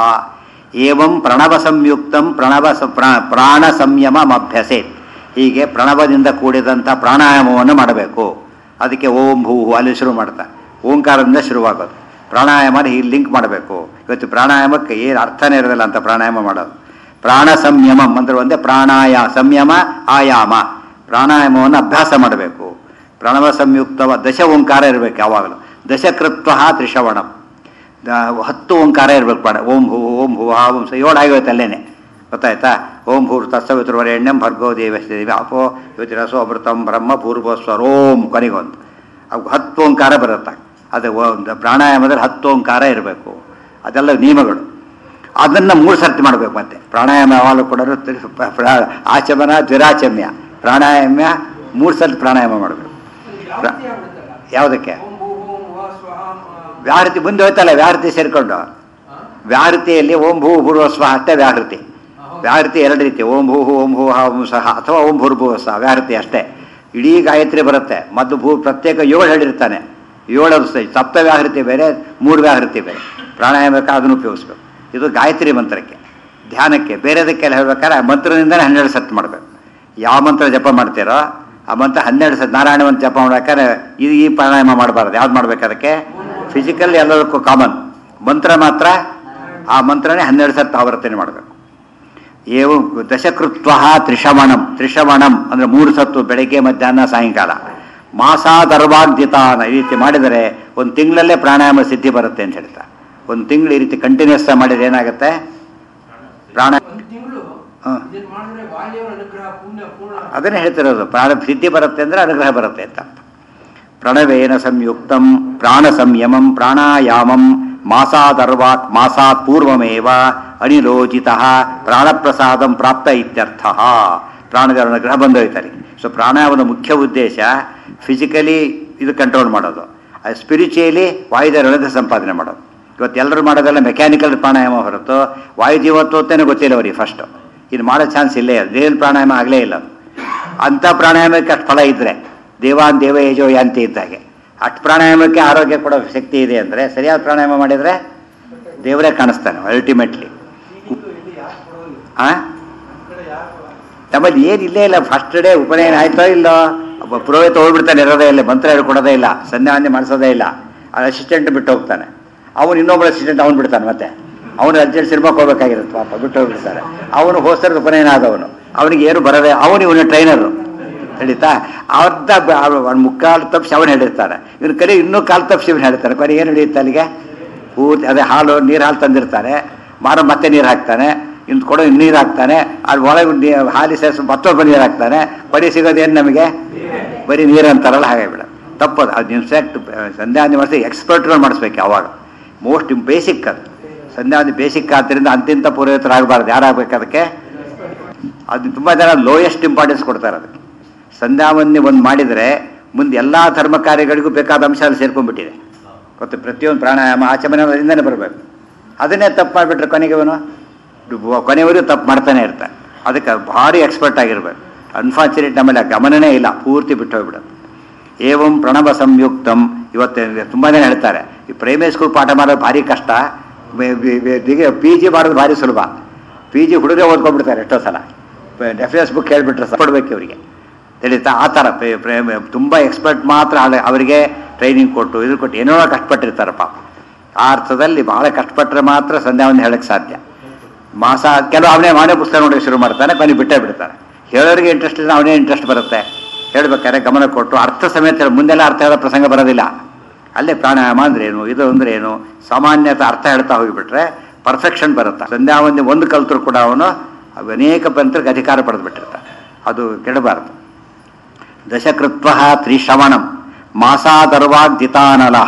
Speaker 1: ಏವಂ ಪ್ರಣವ ಸಂಯುಕ್ತಂ ಪ್ರಣವ ಸ- ಪ್ರ- ಪ್ರಾಣ ಸಂಯಮ ಮಭ್ಯಸೇತ್ ಹೀಗೆ ಪ್ರಣವದಿಂದ ಕೂಡಿದಂಥ ಪ್ರಾಣಾಯಾಮವನ್ನು ಮಾಡಬೇಕು ಅದಕ್ಕೆ ಓಂ ಭೂ ಅಲ್ಲಿ ಶುರು ಮಾಡ್ತಾ ಓಂಕಾರದಿಂದ ಶುರುವಾಗೋದು ಪ್ರಾಣಾಯಾಮ ಈ ಲಿಂಕ್ ಮಾಡಬೇಕು ಇವತ್ತು ಪ್ರಾಣಾಯಾಮಕ್ಕೆ ಏನು ಅರ್ಥನೇ ಇರೋದಿಲ್ಲ ಅಂತ ಪ್ರಾಣಾಯಾಮ ಮಾಡೋದು ಪ್ರಾಣ ಸಂಯಮ ಅಂದ್ರೆ ಒಂದೇ ಪ್ರಾಣಾಯ ಸಂಯಮ ಆಯಾಮ ಪ್ರಾಣಾಯಾಮವನ್ನು ಅಭ್ಯಾಸ ಮಾಡಬೇಕು ಪ್ರಣವ ಸಂಯುಕ್ತವ ದಶ ಓಂಕಾರ ಇರಬೇಕು ಯಾವಾಗಲೂ ದಶಕೃತ್ವ ತ್ರಿಷವಣಂ ದ- ಹತ್ತು ಓಂಕಾರ ಇರಬೇಕು ಪ್ರಾಣ ಓಂ ಭೂ ಓಂ ಭೂ ಹಾ ಓಂ ಸ ಏಳು ಆಗಿರುತ್ತೆ ಅಲ್ಲೇನೆ ಗೊತ್ತಾಯ್ತಾ ಓಂ ಭೂರ್ ತತ್ಸವಿತೃವರೆಣ್ಯಂ ಭರ್ಗೋ ದೇವಸ್ಥಿತಿ ಅಪೋ ಯುತಿರಸೋ ಅಮೃತಂ ಬ್ರಹ್ಮ ಪೂರ್ವಸ್ವರ ಓಂ ಕೊನೆಗೊಂದು ಅವು ಹತ್ತು ಓಂಕಾರ ಬರುತ್ತೆ ಅದು ಒಂದು ಪ್ರಾಣಾಯಾಮದಲ್ಲಿ ಹತ್ತು ಓಂಕಾರ ಇರಬೇಕು ಅದೆಲ್ಲ ನಿಯಮಗಳು ಅದನ್ನು ಮೂರು ಸರ್ತಿ ಮಾಡಬೇಕು ಮತ್ತೆ ಪ್ರಾಣಾಯಾಮ ಯಾವಾಗಲೂ ಕೂಡ ಪ್ರ- ಆಚಮನ ದ್ವಿರಾಚಮ್ಯ ಪ್ರಾಣಾಯಾಮ ಮೂರು ಸರ್ತಿ ಪ್ರಾಣಾಯಾಮ ಮಾಡಬೇಕು
Speaker 2: ಯಾವತ್ತಿ ಆಗ್ಬಿಡುತ್ತಲ್ಲ
Speaker 1: ಯಾವುದಕ್ಕೆ
Speaker 2: ಓಂ ಭೂ ಓಂ ವ ಸ್ವಹ ಆ,
Speaker 1: ವ್ಯಾಹೃತಿ ಮುಂದೆ ಹೋಯ್ತಲ್ಲ ವ್ಯಾಹೃತಿ ಸೇರಿಕೊಂಡು
Speaker 2: ಆ,
Speaker 1: ವ್ಯಾಹೃತಿಯಲ್ಲಿ ಓಂ ಭೂ ಭೂರ್ವ ಸ್ವಹ ಅಷ್ಟೇ ವ್ಯಾಹೃತಿ ವ್ಯಾಹೃತಿ ಎರಡು ರೀತಿ ಓಂ ಭೂ ಓಂ ಭೂ ಹ ಓಂ ಸಹ ಅಥವಾ ಓಂ ಭೂರ್ಭುವ ಸಹ ವ್ಯಾಹೃತಿ ಅಷ್ಟೇ ಇಡೀ ಗಾಯತ್ರಿ ಬರುತ್ತೆ ಮದ್ದು ಭೂ ಪ್ರತ್ಯೇಕ ಏಳು ಹೇಳಿರ್ತಾನೆ ಏಳು ಸ- ಸಪ್ತ ವ್ಯಾಹೃತಿ ಬೇರೆ ಮೂರು ವ್ಯಾಹೃತಿ ಬೇರೆ ಪ್ರಾಣಾಯಾಮಕ್ಕೆ ಅದನ್ನು ಉಪಯೋಗಿಸ್ಬೇಕು ಇದು ಗಾಯತ್ರಿ ಮಂತ್ರಕ್ಕೆ ಧ್ಯಾನಕ್ಕೆ ಬೇರೆದಕ್ಕೆಲ್ಲ ಹೇಳ್ಬೇಕಾದ್ರೆ ಆ ಮಂತ್ರದಿಂದನೇ ಹನ್ನೆರಡು ಸತ್ ಮಾಡಬೇಕು ಯಾವ ಮಂತ್ರ ಜಪ ಮಾಡ್ತೀರೋ ಆ ಮಂತ್ರ ಹನ್ನೆರಡು ಸತ್ ನಾರಾಯಣ ಮಂತ್ರ ಜಪ ಮಾಡ್ಬೇಕಾದ್ರೆ ಇದು ಈ ಪ್ರಾಣಾಯಾಮ ಮಾಡಬಾರ್ದು ಯಾವ್ದು ಮಾಡ್ಬೇಕು ಅದಕ್ಕೆ ಫಿಸಿಕಲ್ ಎಲ್ಲದಕ್ಕೂ ಕಾಮನ್ ಮಂತ್ರ ಮಾತ್ರ ಆ ಮಂತ್ರನೇ ಹನ್ನೆರಡು ಸತ್ ಆವರ್ತನೆ ಮಾಡಬೇಕು ಏವ ದಶಕೃತ್ವ ತ್ರಿಷವಣಂ ತ್ರಿಷವಣಂ ಅಂದ್ರೆ ಮೂರು ಸತ್ತು ಬೆಳಗ್ಗೆ ಮಧ್ಯಾಹ್ನ ಸಾಯಂಕಾಲ ಮಾಸಾದರ್ವಾಗ್ದಿತಾನ ಈ ರೀತಿ ಮಾಡಿದರೆ ಒಂದು ತಿಂಗಳಲ್ಲೇ ಪ್ರಾಣಾಯಾಮ ಸಿದ್ಧಿ ಬರುತ್ತೆ ಅಂತ ಹೇಳ್ತಾ ಒಂದು ತಿಂಗಳು ಈ ರೀತಿ ಕಂಟಿನ್ಯೂಸ್ ಮಾಡಿದ್ರೆ ಏನಾಗುತ್ತೆ ಪ್ರಾಣ
Speaker 2: ಒಂದ್ ತಿಂಗಳು
Speaker 1: ಹಾ.
Speaker 2: ಇದನ್ನ ಮಾಡಿದ್ರೆ ವಾಯುದೇವರ ಅನುಗ್ರಹ ಪುಣ್ಯ ಪೂರ್ಣ
Speaker 1: ಅದನ್ನೇ ಹೇಳ್ತಿರೋದು ಪ್ರಾಣ ಸಿದ್ಧಿ ಬರುತ್ತೆ ಅಂದ್ರೆ ಅನುಗ್ರಹ ಬರುತ್ತೆ ಅಂತ ಅರ್ಥ. ಪ್ರಣವೇನ ಸಂಯುಕ್ತಂ ಪ್ರಾಣ ಸಂಯಮಂ ಪ್ರಾಣಾಯಾಮಂ ಮಾಸಾದರ್ವಾತ್ ಮಾಸಾತ್ ಪೂರ್ವಮೇವ ಅನಿರೋಚಿತ ಪ್ರಾಣಪ್ರಸಾದಂ ಪ್ರಾಪ್ತ ಇತ್ಯರ್ಥ ಪ್ರಾಣದೇವರ ಅನುಗ್ರಹ ಬಂದೋಯ್ತಾರೆ ಸೊ ಪ್ರಾಣಾಯಾಮದ ಮುಖ್ಯ ಉದ್ದೇಶ ಫಿಸಿಕಲಿ ಇದು ಕಂಟ್ರೋಲ್ ಮಾಡೋದು ಸ್ಪಿರಿಚುಯಲಿ ವಾಯುದೇವರ ಅನುಗ್ರಹ ಸಂಪಾದನೆ ಮಾಡೋದು ಇವತ್ತು ಎಲ್ಲರೂ ಮಾಡೋದೆಲ್ಲ ಮೆಕ್ಯಾನಿಕಲ್ ಪ್ರಾಣಾಯಾಮ ಹೊರತು ವಾಯುಜೀವತ್ವತ್ತೇನೆ ಗೊತ್ತಿಲ್ಲ ಅವರಿಗೆ ಫಸ್ಟು ಇದು ಮಾಡೋ ಚಾನ್ಸ್ ಇಲ್ಲೇ ಇಲ್ಲ ದೇಹದ ಪ್ರಾಣಾಯಾಮ ಆಗಲೇ ಇಲ್ಲ ಅದು. ಅಂಥ ಪ್ರಾಣಾಯಾಮಕ್ಕೆ ಅಷ್ಟು ಫಲ ಇದ್ದರೆ ದೇವಾನ್ ದೇವ ಯಜೋ ಯಾಂತಿ ಇದ್ದಾಗೆ ಅಷ್ಟು ಪ್ರಾಣಾಯಾಮಕ್ಕೆ ಆರೋಗ್ಯ ಕೊಡೋ ಶಕ್ತಿ ಇದೆ ಅಂದರೆ ಸರಿಯಾದ ಪ್ರಾಣಾಯಾಮ ಮಾಡಿದರೆ ದೇವರೇ ಕಾಣಿಸ್ತಾನೆ ಅಲ್ಟಿಮೇಟ್ಲಿ ಆ ನಮ್ಮಲ್ಲಿ ಏನು ಇಲ್ಲೇ ಇಲ್ಲ ಫಸ್ಟ್ ಡೇ ಉಪನಯನ ಆಯ್ತೋ ಇಲ್ಲೋ ಒಬ್ಬ ಪುರೋಹಿತ ಹೋಗ್ಬಿಡ್ತಾನೆ ಇರೋದೇ ಇಲ್ಲ ಮಂತ್ರ ಹೇಳ್ಕೊಡೋದೇ ಇಲ್ಲ ಸಂಧ್ಯಾವಂದನೆ ಮಾಡಿಸೋದೇ ಇಲ್ಲ ಆ ಅಸಿಸ್ಟೆಂಟ್ ಬಿಟ್ಟು ಹೋಗ್ತಾನೆ ಅವನು ಇನ್ನೊಬ್ಬ ಅಸಿಸ್ಟೆಂಟ್ ಅವ್ನು ಬಿಡ್ತಾನೆ ಮತ್ತೆ ಅವನು ಅರ್ಜೆಂಟ್ ಸಿನಿಮಾಕ್ಕೆ ಹೋಗ್ಬೇಕಾಗಿರುತ್ತೆ ಪಾಪ ಬಿಟ್ಟು ಹೋಗ್ಬಿಡ್ತಾರೆ ಅವನು ಹೋಸ್ತರ ಉಪನಯನ ಆದವನು ಅವನಿಗೆ ಏನು ಬರದೆ ಅವನು ಇವನು ಟ್ರೈನರು ನಡೀತಾ ಅರ್ಧ ಬ- ಅವ್ನು ಅವ್ನು ಮುಕ್ಕಾಲು ತಪ್ಪಿಸಿ ಅವನು ಹೇಳಿರ್ತಾನೆ ಇವನು ಕಡೆ ಇನ್ನೂ ಕಾಲು ತಪ್ಪಿಸಿ ಇವನು ಹೇಳ್ತಾನೆ ಕೊನೆ ಏನು ನಡೆಯುತ್ತೆ ಅಲ್ಲಿಗೆ ಪೂರ್ತಿ ಅದೇ ಹಾಲು ನೀರು ಹಾಲು ತಂದಿರ್ತಾನೆ ಮಾರ ಮತ್ತೆ ನೀರು ಹಾಕ್ತಾನೆ ಇನ್ನು ಕೊಡೋ ನೀರು ಹಾಕ್ತಾನೆ ಅದು ಒಳಗೆ ನೀ- ಹಾಲಿ ಸೇರಿಸಿ ಮತ್ತೊಬ್ಬ ನೀರು ಹಾಕ್ತಾನೆ ಬರೀ ಸಿಗೋದೇನು ನಮಗೆ ಬರೀ ನೀರು ಅಂತಾರಲ್ಲ ಹಾಗೆ ಬಿಡ ತಪ್ಪದು ಅದು ಇನ್ಫ್ಯಾಕ್ಟ್ ಸಂಧ್ಯಾವಂದನೆ ಮಾಡಿಸಿ ಎಕ್ಸ್ಪರ್ಟ್ಗಳು ಮಾಡಿಸ್ಬೇಕು ಯಾವಾಗ ಮೋಸ್ಟ್ ಬೇಸಿಕ್ ಅದು ಸಂಧ್ಯಾವಂದನೆ ಬೇಸಿಕ್ ಆದ್ದರಿಂದ ಅಂತಿಂತ ಪುರೋಹಿತರಾಗಬಾರ್ದು ಯಾರಾಗಬೇಕು ಅದಕ್ಕೆ ಅದು ತುಂಬ ಜನ ಲೋಯೆಸ್ಟ್ ಇಂಪಾರ್ಟೆನ್ಸ್ ಕೊಡ್ತಾರೆ ಅದಕ್ಕೆ ಸಂಧ್ಯಾವಂದನೆ ಒಂದು ಮಾಡಿದರೆ ಮುಂದೆ ಎಲ್ಲ ಧರ್ಮ ಕಾರ್ಯಗಳಿಗೂ ಬೇಕಾದ ಅಂಶ ಅಲ್ಲಿ ಸೇರ್ಕೊಂಡ್ಬಿಟ್ಟಿದೆ ಗೊತ್ತು ಪ್ರತಿಯೊಂದು ಪ್ರಾಣಾಯಾಮ ಆಚಮನೆ ಅದರಿಂದನೇ ಬರಬೇಕು ಅದನ್ನೇ ತಪ್ಪು ಮಾಡಿಬಿಟ್ರೆ ಕೊನೆಗೆವನು ಕೊನೆಯವರೆಗೂ ತಪ್ಪು ಮಾಡ್ತಾನೆ ಇರ್ತಾರೆ ಅದಕ್ಕೆ ಭಾರಿ ಎಕ್ಸ್ಪರ್ಟ್ ಆಗಿರ್ಬೇಕು ಅನ್ಫಾರ್ಚುನೇಟ್ ನಮ್ಮಲ್ಲಿ ಆ ಗಮನನೇ ಇಲ್ಲ ಪೂರ್ತಿ ಬಿಟ್ಟು ಹೋಗ್ಬಿಡೋದು ಏವಂ ಪ್ರಣವ ಸಂಯುಕ್ತಂ ಇವತ್ತು ತುಂಬ ಜನ ಹೇಳ್ತಾರೆ ಈ ಪ್ರೈಮರಿ ಸ್ಕೂಲ್ ಪಾಠ ಮಾಡೋದು ಭಾರಿ ಕಷ್ಟ ಪಿ ಜಿ ಮಾಡೋದು ಭಾರಿ ಸುಲಭ ಪಿ ಜಿ ಹುಡುಗರೇ ಓದ್ಕೊಂಡ್ಬಿಡ್ತಾರೆ ಎಷ್ಟೋ ಸಲ ರೆಫರೆನ್ಸ್ ಬುಕ್ ಹೇಳ್ಬಿಟ್ರೆ ಕೊಡ್ಬೇಕು ಇವರಿಗೆ ತಿಳಿತಾ ಆ ಥರ ತುಂಬ ಎಕ್ಸ್ಪರ್ಟ್ ಮಾತ್ರ ಆಳ- ಅವರಿಗೆ ಟ್ರೈನಿಂಗ್ ಕೊಟ್ಟು ಇದು ಕೊಟ್ಟು ಏನೋ ಕಷ್ಟಪಟ್ಟಿರ್ತಾರೆ ಪಾಪ ಆ ಅರ್ಥದಲ್ಲಿ ಬಹಳ ಕಷ್ಟಪಟ್ಟರೆ ಮಾತ್ರ ಸಂಧ್ಯಾವನ್ನು ಹೇಳಕ್ಕೆ ಸಾಧ್ಯ ಮಾಸ ಕೆಲವು ಅವನೇ ಅವನೇ ಪುಸ್ತಕ ನೋಡೋಕೆ ಶುರು ಮಾಡ್ತಾನೆ ಕೊನೆ ಬಿಟ್ಟೇ ಬಿಡ್ತಾನೆ ಹೇಳೋರಿಗೆ ಇಂಟ್ರೆಸ್ಟ್ ಇದ್ರೆ ಅವನೇ ಇಂಟ್ರೆಸ್ಟ್ ಬರುತ್ತೆ ಹೇಳ್ಬೇಕಾದ್ರೆ ಗಮನ ಕೊಟ್ಟು ಅರ್ಥ ಸಮೇತ ಹೇಳಿ- ಮುಂದೆಲ್ಲ ಅರ್ಥ ಹೇಳೋ ಪ್ರಸಂಗ ಬರೋದಿಲ್ಲ ಅಲ್ಲೇ ಪ್ರಾಣಾಯಾಮ ಅಂದ್ರೆ ಏನು ಇದು ಅಂದ್ರೆ ಏನು ಸಾಮಾನ್ಯತ ಅರ್ಥ ಹೇಳ್ತಾ ಹೋಗಿಬಿಟ್ರೆ ಪರ್ಫೆಕ್ಷನ್ ಬರುತ್ತೆ ಸಂಧ್ಯಾವಂದಿ ಒಂದು ಕಲ್ತರು ಕೂಡ ಅವನು ಅನೇಕ ಪಂತ್ರಕ್ಕೆ ಅಧಿಕಾರ ಪಡೆದುಬಿಟ್ಟಿರ್ತಾನೆ ಅದು ಕೆಡಬಾರದು ದಶಕೃತ್ವ ತ್ರಿಶ್ರವಣಂ ಮಾಸಾದರ್ವಾಗ್ದಿತಾನಲಹ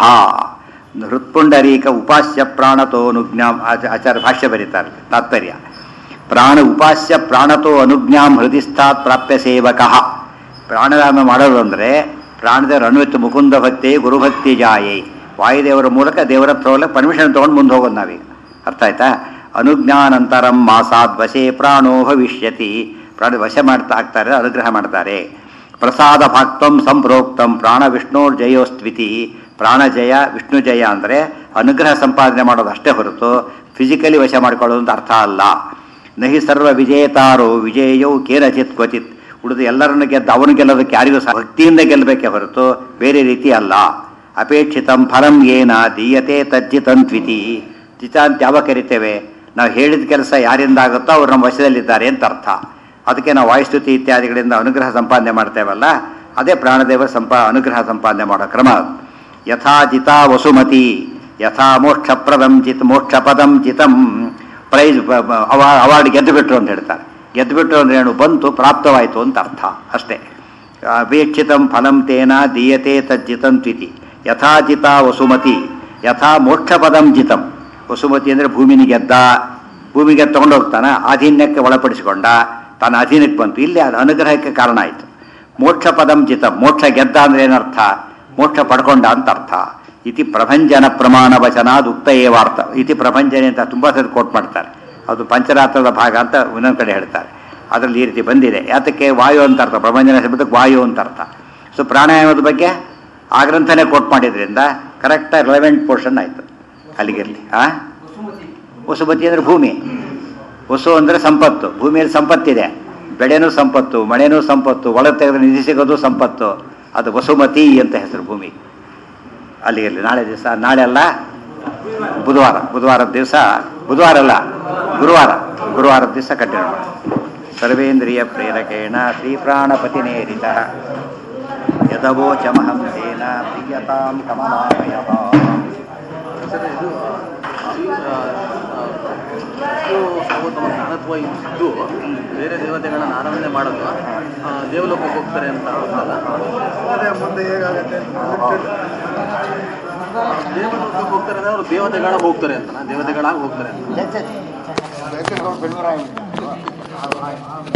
Speaker 1: ಹೃತ್ಪುಂಡರೀಕ ಉಪಾಸ್ಯ ಪ್ರಾಣತೋ ಅನುಜ್ಞಾಂ ಆಚ- ಆಚಾರ್ಯ ಭಾಷ್ಯ ಬರೀತಾರೆ ತಾತ್ಪರ್ಯ ಪ್ರಾಣ ಉಪಾಸ್ಯ ಪ್ರಾಣತೋ ಅನುಜ್ಞಾಂ ಹೃದಯಸ್ಥಾತ್ ಪ್ರಾಪ್ಯ ಸೇವಕಃ ಪ್ರಾಣಾಯಾಮ ಮಾಡೋದು ಅಂದರೆ ಪ್ರಾಣದೇವರ ಅನ್ವಿತ ಮುಕುಂದ ಭಕ್ತಿ ಗುರುಭಕ್ತಿ ಜಾಯೇ ವಾಯುದೇವರ ಮೂಲಕ ದೇವರ ಹತ್ರ ಹೋಗ್ಲಿಕ್ಕೆ ಪರ್ಮಿಷನ್ ತೊಗೊಂಡು ಮುಂದೆ ಹೋಗೋದು ನಾವೀಗ ಅರ್ಥ ಆಯ್ತಾ ಅನುಜ್ಞಾನಂತರಂ ಮಾಸಾದ್ ವಶೇ ಪ್ರಾಣೋ ಭವಿಷ್ಯತಿ ಪ್ರಾಣ ವಶ ಮಾಡ್ತಾ ಆಗ್ತಾರೆ ಅನುಗ್ರಹ ಮಾಡ್ತಾರೆ ಪ್ರಸಾದ ಭಾಕ್ತಂ ಸಂಪ್ರೋಕ್ತಂ ಪ್ರಾಣ ವಿಷ್ಣೋರ್ ಜಯೋಸ್ತ್ವಿತಿ ಪ್ರಾಣಜಯ ವಿಷ್ಣು ಜಯ ಅಂದರೆ ಅನುಗ್ರಹ ಸಂಪಾದನೆ ಮಾಡೋದು ಅಷ್ಟೇ ಹೊರತು ಫಿಸಿಕಲಿ ವಶ ಮಾಡ್ಕೊಳ್ಳೋದು ಅಂತ ಅರ್ಥ ಅಲ್ಲ ನಹಿ ಸರ್ವ ವಿಜೇತಾರೋ ವಿಜೇಯೌ ಕೇನಚಿತ್ ಕ್ವಚಿತ್ ಉಳಿದು ಎಲ್ಲರನ್ನು ಗೆದ್ದು ಅವನು ಗೆಲ್ಲೋದಕ್ಕೆ ಯಾರಿಗೂ ಸಹ ಭಕ್ತಿಯಿಂದ ಗೆಲ್ಲಬೇಕೇ ಹೊರತು ಬೇರೆ ರೀತಿ ಅಲ್ಲ ಅಪೇಕ್ಷಿತಂ ಫಲಂ ಏನ ದೀಯತೆ ತಜ್ಜಿತಂತ್ವಿತಿ ಚಿತ ಅಂತ ಯಾವಾಗ ಕರಿತೇವೆ ನಾವು ಹೇಳಿದ ಕೆಲಸ ಯಾರಿಂದ ಆಗುತ್ತೋ ಅವ್ರು ನಮ್ಮ ವಶದಲ್ಲಿದ್ದಾರೆ ಅಂತ ಅರ್ಥ ಅದಕ್ಕೆ ನಾವು ವಾಯುಸ್ತುತಿ ಇತ್ಯಾದಿಗಳಿಂದ ಅನುಗ್ರಹ ಸಂಪಾದನೆ ಮಾಡ್ತೇವಲ್ಲ ಅದೇ ಪ್ರಾಣದೇವರ ಸಂಪಾ ಅನುಗ್ರಹ ಸಂಪಾದನೆ ಮಾಡೋ ಕ್ರಮ ಅದು. ಯಥಾ ಜಿತಾ ವಸುಮತಿ ಯಥಾ ಮೋಕ್ಷಪ್ರದಂ ಚಿತ್ ಮೋಕ್ಷಪದಂ ಚಿತಂ ಪ್ರೈಸ್ ಅವಾರ್ಡ್ ಗೆದ್ದು ಬಿಟ್ರು ಅಂತ ಹೇಳ್ತಾರೆ ಗೆದ್ದು ಬಿಟ್ರು ಅಂದ್ರೆ ಏನು ಬಂತು ಪ್ರಾಪ್ತವಾಯಿತು ಅಂತ ಅರ್ಥ ಅಷ್ಟೇ ಅಪೇಕ್ಷಿತಂ ಫಲಂ ತೇನ ದೀಯತೆ ತಜ್ಜಿತಂ ತ್ವಿತಿ ಯಥಾ ಜಿತಾ ವಸುಮತಿ ಯಥಾ ಮೋಕ್ಷಪದಂ ಜಿತಂ ವಸುಮತಿ ಅಂದರೆ ಭೂಮಿನಿ ಗೆದ್ದ ಭೂಮಿಗೆ ತಗೊಂಡು ಹೋಗ್ತಾನ ಅಧೀನ್ಯಕ್ಕೆ ಒಳಪಡಿಸಿಕೊಂಡ ತನ್ನ ಅಧೀನಕ್ಕೆ ಬಂತು ಇಲ್ಲಿ ಅದು ಅನುಗ್ರಹಕ್ಕೆ ಕಾರಣ ಆಯಿತು ಮೋಕ್ಷ ಪದಂ ಜಿತ ಮೋಕ್ಷ ಗೆದ್ದ ಅಂದ್ರೆ ಏನರ್ಥ ಮೋಕ್ಷ ಪಡ್ಕೊಂಡ ಅಂತ ಅರ್ಥ ಇತಿ ಪ್ರಭಂಜನ ಪ್ರಮಾಣ ವಚನಾದ್ ಉಕ್ತ ಏವಾರ್ಥ ಇತಿ ಪ್ರಭಂಜನೆ ಅಂತ ತುಂಬ ಸರಿ ಕೋಟ್ ಮಾಡ್ತಾರೆ ಅದು ಪಂಚರಾತ್ರದ ಭಾಗ ಅಂತ ಇನ್ನೊಂದು ಕಡೆ ಹೇಳ್ತಾರೆ ಅದರಲ್ಲಿ ಈ ರೀತಿ ಬಂದಿದೆ ಯಾತಕ್ಕೆ ವಾಯು ಅಂತ ಅರ್ಥ ಪ್ರಭಂಜನ ಶಬ್ದಕ್ಕೆ ವಾಯು ಅಂತ ಅರ್ಥ ಸೊ ಪ್ರಾಣಾಯಾಮದ ಬಗ್ಗೆ ಆ ಗ್ರಂಥನೇ ಕೋಟ್ ಮಾಡಿದ್ರಿಂದ ಕರೆಕ್ಟಾಗಿ ರೆಲೆವೆಂಟ್ ಪೋರ್ಷನ್ ಆಯಿತು ಅಲ್ಲಿಗಿರಲಿ ಆ
Speaker 2: ವಸುಮತಿ
Speaker 1: ವಸುಮತಿ ಅಂದರೆ ಭೂಮಿ ವಸು ಅಂದರೆ ಸಂಪತ್ತು ಭೂಮಿಯಲ್ಲಿ ಸಂಪತ್ತಿದೆ ಬೆಳೆನೂ ಸಂಪತ್ತು ಮಳೆನೂ ಸಂಪತ್ತು ಒಳ ತೆಗೆದ್ರೆ ನಿಧಿ ಸಿಗೋದು ಸಂಪತ್ತು ಅದು ವಸುಮತಿ ಅಂತ ಹೆಸರು ಭೂಮಿ ಅಲ್ಲಿಗಿರಲಿ ನಾಳೆ ದಿವಸ ನಾಳೆ ಅಲ್ಲ ಬುಧವಾರ ಬುಧವಾರದ ದಿವಸ ಬುಧವಾರ ಅಲ್ಲ ಗುರುವಾರ ಗುರುವಾರದ ದಿವಸ ಕಂಟಿನ್ಯೂ ಮಾಡಿ ಸರ್ವೇಂದ್ರಿಯ ಪ್ರೇರಕೇಣ ಶ್ರೀ ಪ್ರಾಣಪತಿನೇರಿತ ಯದವೋಚಮಹಂ ತೇನ ಪ್ರಿಯತಾಂ ಕಮಲಾಮಯ
Speaker 3: ಸರ್ ಇದು ಇದು ಸರ್ವೋತ್ತಮ ಜ್ಞಾನತ್ವ ಇದ್ದು ಬೇರೆ ದೇವತೆಗಳನ್ನ ಆರಾಧನೆ ಮಾಡೋದು ಆ, ದೇವಲೋಕಕ್ಕೆ ಹೋಗ್ತಾರೆ ಅಂತ ಅರ್ಥಲ್ಲ
Speaker 4: ಅದೇ ಮುಂದೆ ಹೇಗಾಗುತ್ತೆ
Speaker 3: ದೇವಲೋಕಕ್ಕೆ ಹೋಗ್ತಾರೆ ಅಂದ್ರೆ ಅವರು ದೇವತೆಗಳ ಹೋಗ್ತಾರೆ ಅಂತ ದೇವತೆಗಳಾಗಿ ಹೋಗ್ತಾರೆ ಅಂತ
Speaker 4: ಯಾಕೆ ಬೆಂಗಳೂರು